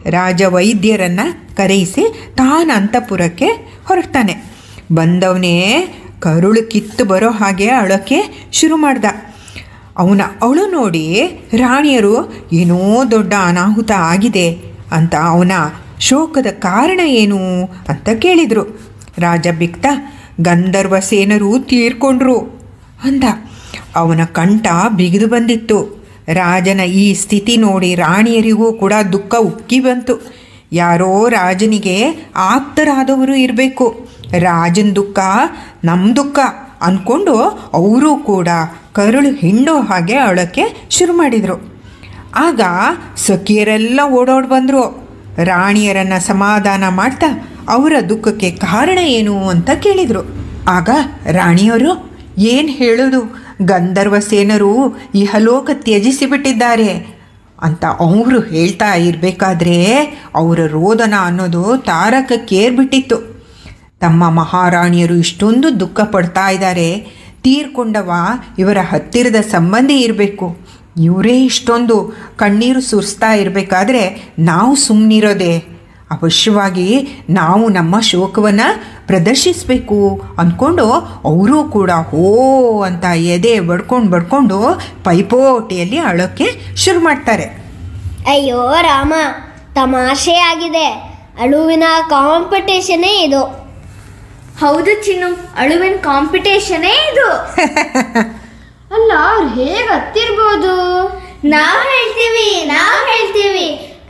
ರಾಜ ವೈದ್ಯರನ್ನು ಕರೆಯಿಸಿ ತಾನು ಅಂತಃಪುರಕ್ಕೆ ಹೊರಡ್ತಾನೆ ಬಂದವನೇ ಕರುಳು ಕಿತ್ತು ಬರೋ ಹಾಗೆ ಅಳೋಕ್ಕೆ ಶುರು ಮಾಡ್ದ ಅವನ ಅಳು ನೋಡಿ ರಾಣಿಯರು ಏನೋ ದೊಡ್ಡ ಅನಾಹುತ ಆಗಿದೆ ಅಂತ ಅವನ ಶೋಕದ ಕಾರಣ ಏನು ಅಂತ ಕೇಳಿದರು ರಾಜ ಬಿಕ್ತ ಗಂಧರ್ವ ಸೇನರು ತೀರ್ಕೊಂಡ್ರು ಅಂದ ಅವನ ಕಂಠ ಬಿಗಿದು ಬಂದಿತ್ತು ರಾಜನ ಈ ಸ್ಥಿತಿ ನೋಡಿ ರಾಣಿಯರಿಗೂ ಕೂಡ ದುಃಖ ಉಕ್ಕಿ ಬಂತು ಯಾರೋ ರಾಜನಿಗೆ ಆಪ್ತರಾದವರು ಇರಬೇಕು ರಾಜನ ದುಃಖ ನಮ್ಮ ದುಃಖ ಅಂದ್ಕೊಂಡು ಅವರೂ ಕೂಡ ಕರುಳು ಹಿಂಡೋ ಹಾಗೆ ಅಳೋಕ್ಕೆ ಶುರು ಮಾಡಿದರು ಆಗ ಸಖಿಯರೆಲ್ಲ ಓಡೋಡಿ ಬಂದರು ರಾಣಿಯರನ್ನು ಸಮಾಧಾನ ಮಾಡ್ತಾ ಅವರ ದುಃಖಕ್ಕೆ ಕಾರಣ ಏನು ಅಂತ ಕೇಳಿದರು ಆಗ ರಾಣಿಯವರು ಏನು ಹೇಳೋದು ಗಂಧರ್ವ ಸೇನರು ಇಹಲೋಕ ತ್ಯಜಿಸಿ ಬಿಟ್ಟಿದ್ದಾರೆ ಅಂತ ಅವರು ಹೇಳ್ತಾ ಇರಬೇಕಾದ್ರೆ ಅವರ ರೋದನ ಅನ್ನೋದು ತಾರಕಕ್ಕೇರ್ಬಿಟ್ಟಿತ್ತು ತಮ್ಮ ಮಹಾರಾಣಿಯರು ಇಷ್ಟೊಂದು ದುಃಖ ಪಡ್ತಾ ಇದ್ದಾರೆ ತೀರ್ಕೊಂಡವ ಇವರ ಹತ್ತಿರದ ಸಂಬಂಧಿ ಇರಬೇಕು ಇವರೇ ಇಷ್ಟೊಂದು ಕಣ್ಣೀರು ಸುರಿಸ್ತಾ ಇರಬೇಕಾದ್ರೆ ನಾವು ಸುಮ್ಮನಿರೋದೆ ಅವಶ್ಯವಾಗಿ ನಾವು ನಮ್ಮ ಶೋಕವನ್ನು ಪ್ರದರ್ಶಿಸಬೇಕು ಅಂದ್ಕೊಂಡು ಅವರೂ ಕೂಡ ಹೋ ಅಂತ ಎದೆ ಬಡ್ಕೊಂಡು ಬಡ್ಕೊಂಡು ಪೈಪೋಟಿಯಲ್ಲಿ ಅಳೋಕ್ಕೆ ಶುರು ಮಾಡ್ತಾರೆ ಅಯ್ಯೋ ರಾಮ ತಮಾಷೆ ಆಗಿದೆ ಅಳುವಿನ ಕಾಂಪಿಟೇಷನೇ ಇದು ಹೌದು ಚಿನ್ನು ಅಳುವಿನ ಕಾಂಪಿಟೇಷನೇ ಇದು ಅಲ್ಲ ಅವ್ರು ಹೇಗೆ ಹತ್ತಿರ್ಬೋದು ನಾವ್ ಹೇಳ್ತೀವಿ ನಾವ್ ಹೇಳ್ತೀವಿ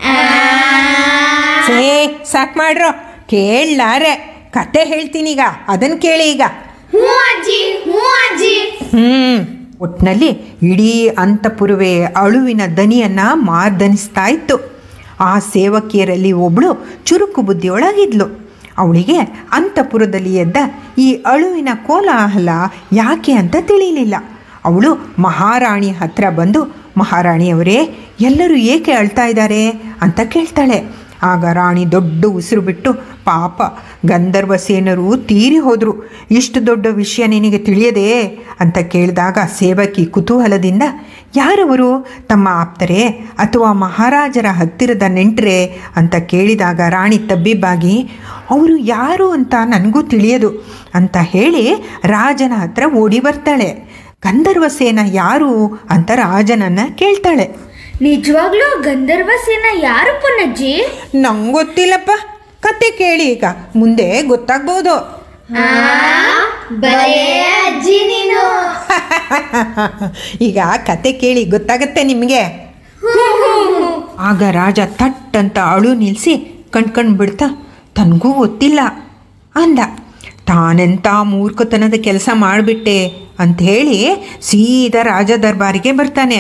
ಸೇ ಸಾಕು ಮಾಡ್ರೋ ಕೇಳಲಾರೆ ಕತೆ ಹೇಳ್ತೀನೀಗ ಅದನ್ನು ಕೇಳಿ ಈಗ ಹ್ಞೂ ಅಜ್ಜಿ ಹ್ಞೂ ಅಜ್ಜಿ ಹ್ಮ್ ಒಟ್ನಲ್ಲಿ ಇಡೀ ಅಂತಪುರವೇ ಅಳುವಿನ ದನಿಯನ್ನು ಮಾರ್ದನಿಸ್ತಾ ಇತ್ತು ಆ ಸೇವಕಿಯರಲ್ಲಿ ಒಬ್ಬಳು ಚುರುಕು ಬುದ್ಧಿಯೊಳಗಿದ್ಲು ಅವಳಿಗೆ ಅಂತಪುರದಲ್ಲಿ ಎದ್ದ ಈ ಅಳುವಿನ ಕೋಲಾಹಲ ಯಾಕೆ ಅಂತ ತಿಳಿಯಲಿಲ್ಲ ಅವಳು ಮಹಾರಾಣಿ ಹತ್ರ ಬಂದು ಮಹಾರಾಣಿಯವರೇ ಎಲ್ಲರೂ ಏಕೆ ಅಳ್ತಾ ಇದ್ದಾರೆ ಅಂತ ಕೇಳ್ತಾಳೆ ಆಗ ರಾಣಿ ದೊಡ್ಡ ಉಸಿರು ಬಿಟ್ಟು ಪಾಪ ಗಂಧರ್ವ ಸೇನರು ತೀರಿ ಹೋದರು ಇಷ್ಟು ದೊಡ್ಡ ವಿಷಯ ನಿನಗೆ ತಿಳಿಯದೆ ಅಂತ ಕೇಳಿದಾಗ ಸೇವಕಿ ಕುತೂಹಲದಿಂದ ಯಾರವರು ತಮ್ಮ ಆಪ್ತರೇ ಅಥವಾ ಮಹಾರಾಜರ ಹತ್ತಿರದ ನೆಂಟರೇ ಅಂತ ಕೇಳಿದಾಗ ರಾಣಿ ತಬ್ಬಿಬ್ಬಾಗಿ ಅವರು ಯಾರು ಅಂತ ನನಗೂ ತಿಳಿಯದು ಅಂತ ಹೇಳಿ ರಾಜನ ಹತ್ರ ಓಡಿ ಬರ್ತಾಳೆ ಗಂಧರ್ವ ಸೇನ ಯಾರು ಅಂತ ರಾಜನನ್ನು ಕೇಳ್ತಾಳೆ ನಿಜವಾಗ್ಲೂ ಗಂಧರ್ವ ಸೇನ ಯಾರು ಪುನಜ್ಜಿ ನಂಗೆ ಗೊತ್ತಿಲ್ಲಪ್ಪ ಕತೆ ಕೇಳಿ ಈಗ ಮುಂದೆ ಗೊತ್ತಾಗ್ಬೋದು ಬರೇ ಅಜ್ಜಿ ನೀನು ಈಗ ಕತೆ ಕೇಳಿ ಗೊತ್ತಾಗತ್ತೆ ನಿಮಗೆ ಆಗ ರಾಜ ಥಟ್ ಅಂತ ಅಳು ನಿಲ್ಲಿಸಿ ಕಣ್ಕಂಡು ಬಿಡ್ತಾ ತನಗೂ ಗೊತ್ತಿಲ್ಲ ಅಂದ ತಾನೆಂಥ ಮೂರ್ಖತನದ ಕೆಲಸ ಮಾಡಿಬಿಟ್ಟೆ ಅಂಥೇಳಿ ಸೀದಾ ರಾಜ ದರ್ಬಾರಿಗೆ ಬರ್ತಾನೆ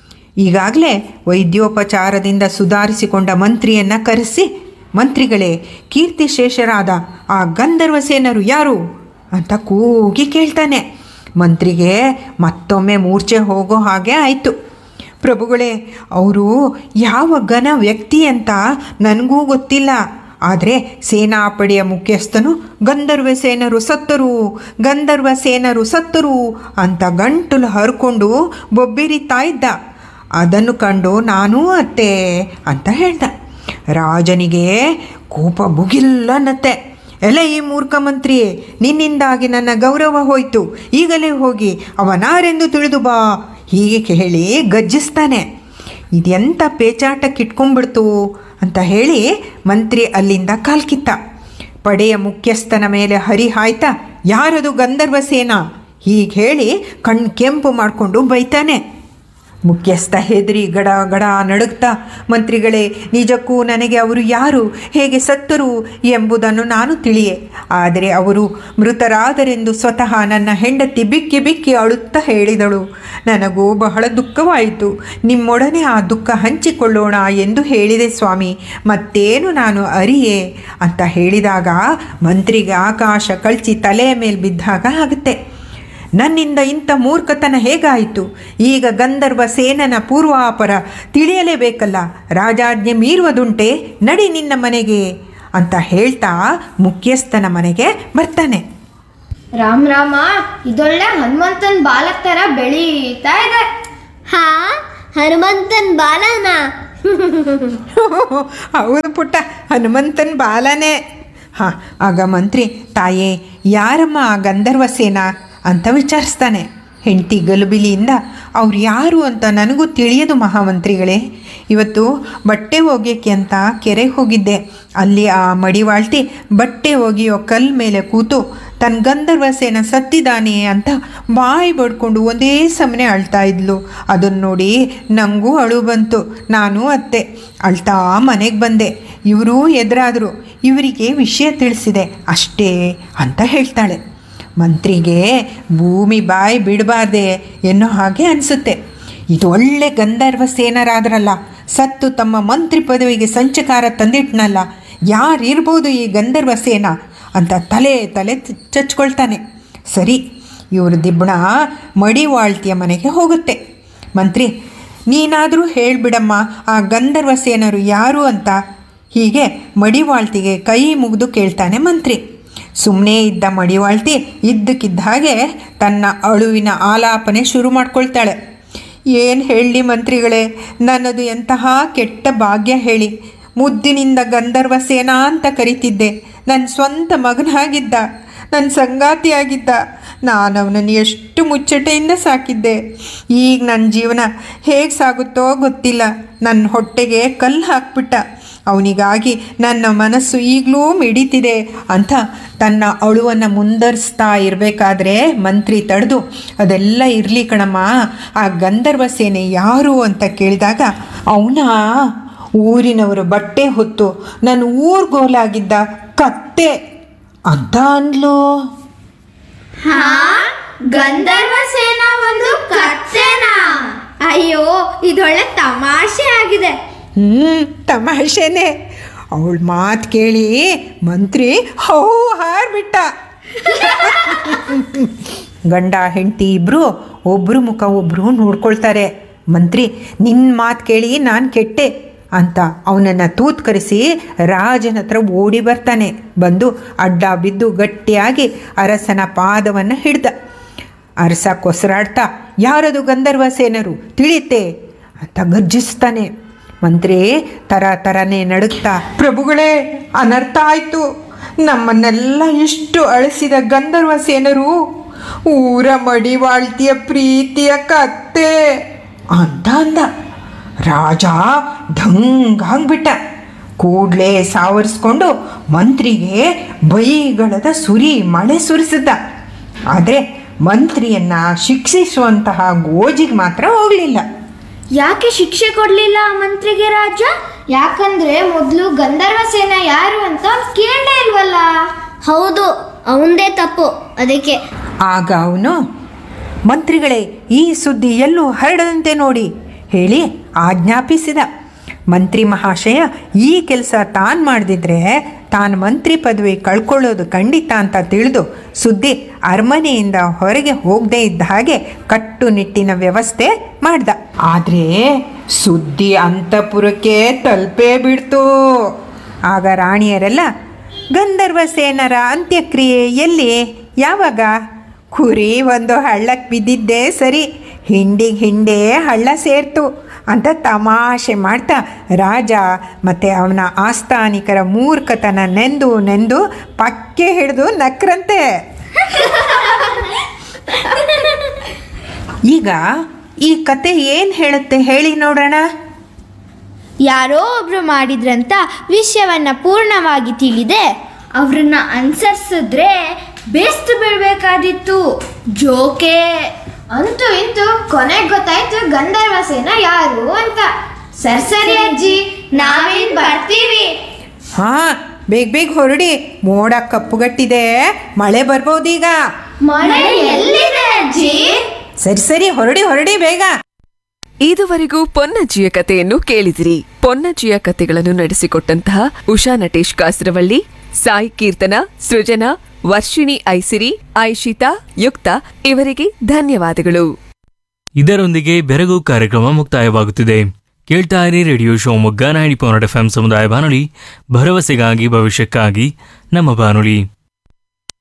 ಈಗಾಗಲೇ ವೈದ್ಯೋಪಚಾರದಿಂದ ಸುಧಾರಿಸಿಕೊಂಡ ಮಂತ್ರಿಯನ್ನು ಕರೆಸಿ ಮಂತ್ರಿಗಳೇ ಕೀರ್ತಿಶೇಷರಾದ ಆ ಗಂಧರ್ವ ಸೇನರು ಯಾರು ಅಂತ ಕೂಗಿ ಕೇಳ್ತಾನೆ ಮಂತ್ರಿಗೆ ಮತ್ತೊಮ್ಮೆ ಮೂರ್ಛೆ ಹೋಗೋ ಹಾಗೆ ಆಯಿತು ಪ್ರಭುಗಳೇ ಅವರು ಯಾವ ಘನ ವ್ಯಕ್ತಿ ಅಂತ ನನಗೂ ಗೊತ್ತಿಲ್ಲ ಆದರೆ ಸೇನಾಪಡೆಯ ಮುಖ್ಯಸ್ಥನು ಗಂಧರ್ವ ಸೇನರು ಸತ್ತರು ಗಂಧರ್ವ ಸೇನರು ಸತ್ತರು ಅಂತ ಗಂಟಲು ಹರ್ಕೊಂಡು ಬೊಬ್ಬಿರಿತಾ ಇದ್ದ ಅದನ್ನು ಕಂಡು ನಾನೂ ಅತ್ತೆ ಅಂತ ಹೇಳ್ದ ರಾಜನಿಗೆ ಕೋಪ ಮುಗಿಲ್ಲನ್ನತ್ತೆ ಎಲ್ಲ ಈ ಮೂರ್ಖ ಮಂತ್ರಿ ನಿನ್ನಿಂದಾಗಿ ನನ್ನ ಗೌರವ ಹೋಯಿತು ಈಗಲೇ ಹೋಗಿ ಅವನಾರೆಂದು ತಿಳಿದು ಬಾ ಹೀಗೆ ಹೇಳಿ ಗಜ್ಜಿಸ್ತಾನೆ ಇದೆಂಥ ಪೇಚಾಟಕ್ಕಿಟ್ಕೊಂಡ್ಬಿಡ್ತು ಅಂತ ಹೇಳಿ ಮಂತ್ರಿ ಅಲ್ಲಿಂದ ಕಾಲ್ಕಿತ್ತ ಪಡೆಯ ಮುಖ್ಯಸ್ಥನ ಮೇಲೆ ಹರಿಹಾಯ್ತಾ ಯಾರದು ಗಂಧರ್ವ ಸೇನಾ ಹೀಗೆ ಹೇಳಿ ಕಣ್ಣು ಕೆಂಪು ಮಾಡಿಕೊಂಡು ಬೈತಾನೆ ಮುಖ್ಯಸ್ಥ ಹೆದರಿ ಗಡ ಗಡ ನಡುಗ್ತಾ ಮಂತ್ರಿಗಳೇ ನಿಜಕ್ಕೂ ನನಗೆ ಅವರು ಯಾರು ಹೇಗೆ ಸತ್ತರು ಎಂಬುದನ್ನು ನಾನು ತಿಳಿಯೆ ಆದರೆ ಅವರು ಮೃತರಾದರೆಂದು ಸ್ವತಃ ನನ್ನ ಹೆಂಡತಿ ಬಿಕ್ಕಿ ಬಿಕ್ಕಿ ಅಳುತ್ತಾ ಹೇಳಿದಳು ನನಗೂ ಬಹಳ ದುಃಖವಾಯಿತು ನಿಮ್ಮೊಡನೆ ಆ ದುಃಖ ಹಂಚಿಕೊಳ್ಳೋಣ ಎಂದು ಹೇಳಿದೆ ಸ್ವಾಮಿ ಮತ್ತೇನು ನಾನು ಅರಿಯೆ ಅಂತ ಹೇಳಿದಾಗ ಮಂತ್ರಿಗೆ ಆಕಾಶ ಕಳ್ಚಿ ತಲೆಯ ಮೇಲೆ ಬಿದ್ದಾಗ ಆಗುತ್ತೆ ನನ್ನಿಂದ ಇಂಥ ಮೂರ್ಖತನ ಹೇಗಾಯಿತು ಈಗ ಗಂಧರ್ವ ಸೇನನ ಪೂರ್ವಾಪರ ತಿಳಿಯಲೇಬೇಕಲ್ಲ ರಾಜಾಜ್ಞೆ ಮೀರುವುದುಂಟೆ ನಡಿ ನಿನ್ನ ಮನೆಗೆ ಅಂತ ಹೇಳ್ತಾ ಮುಖ್ಯಸ್ಥನ ಮನೆಗೆ ಬರ್ತಾನೆ ರಾಮ್ ರಾಮ ಇದೊಳ್ಳೆ ಹನುಮಂತನ್ ಬಾಲಕ್ ತರ ಬೆಳೀತಾ ಇದೆ ಹಾ ಹನುಮಂತನ್ ಬಾಲನ ಹೌದು ಪುಟ್ಟ ಹನುಮಂತನ ಬಾಲನೇ ಹಾಂ ಆಗ ಮಂತ್ರಿ ತಾಯೇ ಯಾರಮ್ಮ ಆ ಗಂಧರ್ವ ಸೇನಾ ಅಂತ ವಿಚಾರಿಸ್ತಾನೆ ಹೆಂಡತಿ ಗಲುಬಿಲಿಯಿಂದ ಅವ್ರು ಯಾರು ಅಂತ ನನಗೂ ತಿಳಿಯದು ಮಹಾಮಂತ್ರಿಗಳೇ ಇವತ್ತು ಬಟ್ಟೆ ಒಗೆಯೋಕ್ಕೆ ಅಂತ ಕೆರೆಗೆ ಹೋಗಿದ್ದೆ ಅಲ್ಲಿ ಆ ಮಡಿವಾಳ್ತಿ ಬಟ್ಟೆ ಒಗೆಯೋ ಕಲ್ ಮೇಲೆ ಕೂತು ತನ್ನ ಗಂಧರ್ವ ಸೇನ ಸತ್ತಿದ್ದಾನೆ ಅಂತ ಬಾಯಿ ಬಡ್ಕೊಂಡು ಒಂದೇ ಸಮನೆ ಅಳ್ತಾ ಇದ್ಲು ಅದನ್ನು ನೋಡಿ ನನಗೂ ಅಳು ಬಂತು ನಾನು ಅತ್ತೆ ಅಳ್ತಾ ಮನೆಗೆ ಬಂದೆ ಇವರು ಎದುರಾದರು ಇವರಿಗೆ ವಿಷಯ ತಿಳಿಸಿದೆ ಅಷ್ಟೇ ಅಂತ ಹೇಳ್ತಾಳೆ ಮಂತ್ರಿಗೆ ಭೂಮಿ ಬಾಯಿ ಬಿಡಬಾರ್ದೆ ಎನ್ನೋ ಹಾಗೆ ಅನಿಸುತ್ತೆ ಇದು ಒಳ್ಳೆ ಗಂಧರ್ವ ಸೇನರಾದ್ರಲ್ಲ ಸತ್ತು ತಮ್ಮ ಮಂತ್ರಿ ಪದವಿಗೆ ಸಂಚಕಾರ ತಂದಿಟ್ನಲ್ಲ ಯಾರಿರ್ಬೋದು ಈ ಗಂಧರ್ವ ಸೇನ ಅಂತ ತಲೆ ತಲೆ ಚ- ಚಚ್ಕೊಳ್ತಾನೆ ಸರಿ ಇವರು ದಿಬ್ಬಣ ಮಡಿವಾಳ್ತಿಯ ಮನೆಗೆ ಹೋಗುತ್ತೆ ಮಂತ್ರಿ ನೀನಾದರೂ ಹೇಳಿಬಿಡಮ್ಮ ಆ ಗಂಧರ್ವ ಸೇನರು ಯಾರು ಅಂತ ಹೀಗೆ ಮಡಿವಾಳ್ತಿಗೆ ಕೈ ಮುಗಿದು ಕೇಳ್ತಾನೆ ಮಂತ್ರಿ ಸುಮ್ಮನೆ ಇದ್ದ ಮಡಿವಾಳ್ತಿ ಇದ್ದಕ್ಕಿದ್ದ ಹಾಗೆ ತನ್ನ ಅಳುವಿನ ಆಲಾಪನೆ ಶುರು ಮಾಡ್ಕೊಳ್ತಾಳೆ ಏನು ಹೇಳಲಿ ಮಂತ್ರಿಗಳೇ ನನ್ನದು ಎಂತಹ ಕೆಟ್ಟ ಭಾಗ್ಯ ಹೇಳಿ ಮುದ್ದಿನಿಂದ ಗಂಧರ್ವ ಸೇನಾ ಅಂತ ಕರಿತಿದ್ದೆ ನನ್ನ ಸ್ವಂತ ಮಗನಾಗಿದ್ದ ನನ್ನ ಸಂಗಾತಿಯಾಗಿದ್ದ ನಾನು ಅವನನ್ನು ಎಷ್ಟು ಮುಚ್ಚಟೆಯಿಂದ ಸಾಕಿದ್ದೆ ಈಗ ನನ್ನ ಜೀವನ ಹೇಗೆ ಸಾಗುತ್ತೋ ಗೊತ್ತಿಲ್ಲ ನನ್ನ ಹೊಟ್ಟೆಗೆ ಕಲ್ಲು ಹಾಕ್ಬಿಟ್ಟ ಅವನಿಗಾಗಿ ನನ್ನ ಮನಸ್ಸು ಈಗಲೂ ಮಿಡಿತಿದೆ ಅಂತ ತನ್ನ ಅಳುವನ್ನು ಮುಂದರಿಸ್ತಾ ಇರಬೇಕಾದ್ರೆ ಮಂತ್ರಿ ತಡೆದು ಅದೆಲ್ಲ ಇರಲಿ ಕಣಮ್ಮ ಆ ಗಂಧರ್ವ ಸೇನೆ ಯಾರು ಅಂತ ಕೇಳಿದಾಗ ಅವನ ಊರಿನವರು ಬಟ್ಟೆ ಹೊತ್ತು ನನ್ನ ಊರ್ಗೋಲಾಗಿದ್ದ ಕತ್ತೆ ಅಂತ ಅಂದ್ಲು ಹಾ ಗಂಧರ್ವ ಸೇನಾ ಒಂದು ಕತ್ತೆನಾ ಅಯ್ಯೋ ಇದೊಳ್ಳೆ ತಮಾಷೆ ಆಗಿದೆ ಹ್ಞೂ ತಮಾಷೆನೆ ಅವಳ ಮಾತು ಕೇಳಿ ಮಂತ್ರಿ ಹೋ ಹಾರ್ಬಿಟ್ಟ ಗಂಡ ಹೆಂಡತಿ ಇಬ್ಬರು ಒಬ್ಬರು ಮುಖ ಒಬ್ಬರು ನೋಡ್ಕೊಳ್ತಾರೆ ಮಂತ್ರಿ ನಿನ್ನ ಮಾತು ಕೇಳಿ ನಾನು ಕೆಟ್ಟೆ ಅಂತ ಅವನನ್ನು ತೂತ್ಕರಿಸಿ ರಾಜನ ಹತ್ರ ಓಡಿ ಬರ್ತಾನೆ ಬಂದು ಅಡ್ಡ ಬಿದ್ದು ಗಟ್ಟಿಯಾಗಿ ಅರಸನ ಪಾದವನ್ನು ಹಿಡ್ದ ಅರಸ ಕೊಸರಾಡ್ತಾ ಯಾರದು ಗಂಧರ್ವ ಸೇನರು ತಿಳಿಯುತ್ತೆ ಅಂತ ಗರ್ಜಿಸ್ತಾನೆ ಮಂತ್ರಿ ತರ ತರನೇ ನಡುಕ್ತಾ ಪ್ರಭುಗಳೇ ಅನರ್ಥ ಆಯ್ತು ನಮ್ಮನ್ನೆಲ್ಲ ಇಷ್ಟು ಅಳಿಸಿದ ಗಂಧರ್ವ ಸೇನರು ಊರ ಮಡಿವಾಳ್ತಿಯ ಪ್ರೀತಿಯ ಕತ್ತೆ ಅಂತ ಅಂದ ರಾಜ ಢಂಗಾಗ್ಬಿಟ್ಟ ಕೂಡ್ಲೇ ಸಾವರಿಸ್ಕೊಂಡು ಮಂತ್ರಿಗೆ ಬೈಗಳದ ಸುರಿ ಮಳೆ ಸುರಿಸಿದ್ದ ಆದರೆ ಮಂತ್ರಿಯನ್ನ ಶಿಕ್ಷಿಸುವಂತಹ ಗೋಜಿಗೆ ಮಾತ್ರ ಹೋಗಲಿಲ್ಲ ಯಾಕೆ ಶಿಕ್ಷೆ ಕೊಡ್ಲಿಲ್ಲ ಆ ಮಂತ್ರಿಗೆ ರಾಜ ಯಾಕಂದ್ರೆ ಮೊದಲು ಗಂಧರ್ವ ಸೇನ ಯಾರು ಅಂತ ಅವ್ನು ಕೇಳೇ ಇಲ್ವಲ್ಲ ಹೌದು ಅವಂದೇ ತಪ್ಪು ಅದಕ್ಕೆ ಆಗ ಅವನು ಮಂತ್ರಿಗಳೇ ಈ ಸುದ್ದಿ ಎಲ್ಲೂ ಹರಡದಂತೆ ನೋಡಿ ಹೇಳಿ ಆಜ್ಞಾಪಿಸಿದ ಮಂತ್ರಿ ಮಹಾಶಯ ಈ ಕೆಲಸ ತಾನು ಮಾಡದಿದ್ರೆ ತಾನು ಮಂತ್ರಿ ಪದವಿ ಕಳ್ಕೊಳ್ಳೋದು ಖಂಡಿತ ಅಂತ ತಿಳಿದು ಸುದ್ದಿ ಅರಮನೆಯಿಂದ ಹೊರಗೆ ಹೋಗದೇ ಇದ್ದ ಹಾಗೆ ಕಟ್ಟುನಿಟ್ಟಿನ ವ್ಯವಸ್ಥೆ ಮಾಡ್ದ ಆದರೆ ಸುದ್ದಿ ಅಂತಪುರಕ್ಕೆ ತಲುಪೇ ಬಿಡ್ತು ಆಗ ರಾಣಿಯರೆಲ್ಲ ಗಂಧರ್ವ ಸೇನರ ಅಂತ್ಯಕ್ರಿಯೆ ಎಲ್ಲಿ ಯಾವಾಗ ಕುರಿ ಒಂದು ಹಳ್ಳಕ್ಕೆ ಬಿದ್ದಿದ್ದೇ ಸರಿ ಹಿಂಡಿಗೆ ಹಿಂಡೆ ಹಳ್ಳ ಸೇರ್ತು ಅಂತ ತಮಾಷೆ ಮಾಡ್ತಾ ರಾಜ ಮತ್ತು ಅವನ ಆಸ್ಥಾನಿಕರ ಮೂರ್ಖತನ ನೆಂದು ನೆಂದು ಪಕ್ಕೆ ಹಿಡಿದು ನಕ್ರಂತೆ ಈಗ ಈ ಕತೆ ಏನು ಹೇಳುತ್ತೆ ಹೇಳಿ ನೋಡೋಣ ಯಾರೋ ಒಬ್ರು ಮಾಡಿದ್ರಂತ ವಿಷಯವನ್ನ ಪೂರ್ಣವಾಗಿ ತಿಳಿದೆ ಅವ್ರನ್ನ ಅನ್ಸರ್ಸಿದ್ರೆ ಬೇಸ್ತು ಬೀಳ್ಬೇಕಾದಿತ್ತು ಜೋಕೆ ಅಂತೂ ಇಂತೂ ಕೊನೆಗೆ ಗೊತ್ತಾಯ್ತು ಗಂಧರ್ವ ಸೇನ ಯಾರು ಅಂತ ಸರ್ಸರಿ ಅಜ್ಜಿ ನಾವೇನ್ ಬರ್ತೀವಿ ಹಾಂ ಬೇಗ ಬೇಗ ಹೊರಡಿ ಮೋಡ ಕಪ್ಪುಗಟ್ಟಿದೆ ಮಳೆ ಬರ್ಬೋದೀಗ ಮಳೆ ಎಲ್ಲಿದೆ ಅಜ್ಜಿ ಸರಿ ಸರಿ ಹೊರಡಿ ಹೊರಡಿ ಬೇಗ ಇದುವರೆಗೂ ಪೊನ್ನಜ್ಜಿಯ ಕಥೆಯನ್ನು ಕೇಳಿದಿರಿ ಪೊನ್ನಜ್ಜಿಯ ಕಥೆಗಳನ್ನು ನಡೆಸಿಕೊಟ್ಟಂತಹ ಉಷಾ ನಟೇಶ್ ಕಾಸರವಳ್ಳಿ ಸಾಯಿ ಕೀರ್ತನ ಸೃಜನಾ ವರ್ಷಿಣಿ ಐಸಿರಿ ಐಶಿತಾ ಯುಕ್ತ ಇವರಿಗೆ ಧನ್ಯವಾದಗಳು ಇದರೊಂದಿಗೆ ಬೆರಗು ಕಾರ್ಯಕ್ರಮ ಮುಕ್ತಾಯವಾಗುತ್ತಿದೆ ಕೇಳ್ತಾ ಇರಿ radio Shivamogga ninety point F M ಸಮುದಾಯ ಬಾನುಲಿ ಭರವಸೆಗಾಗಿ ಭವಿಷ್ಯಕ್ಕಾಗಿ ನಮ್ಮ ಬಾನುಲಿ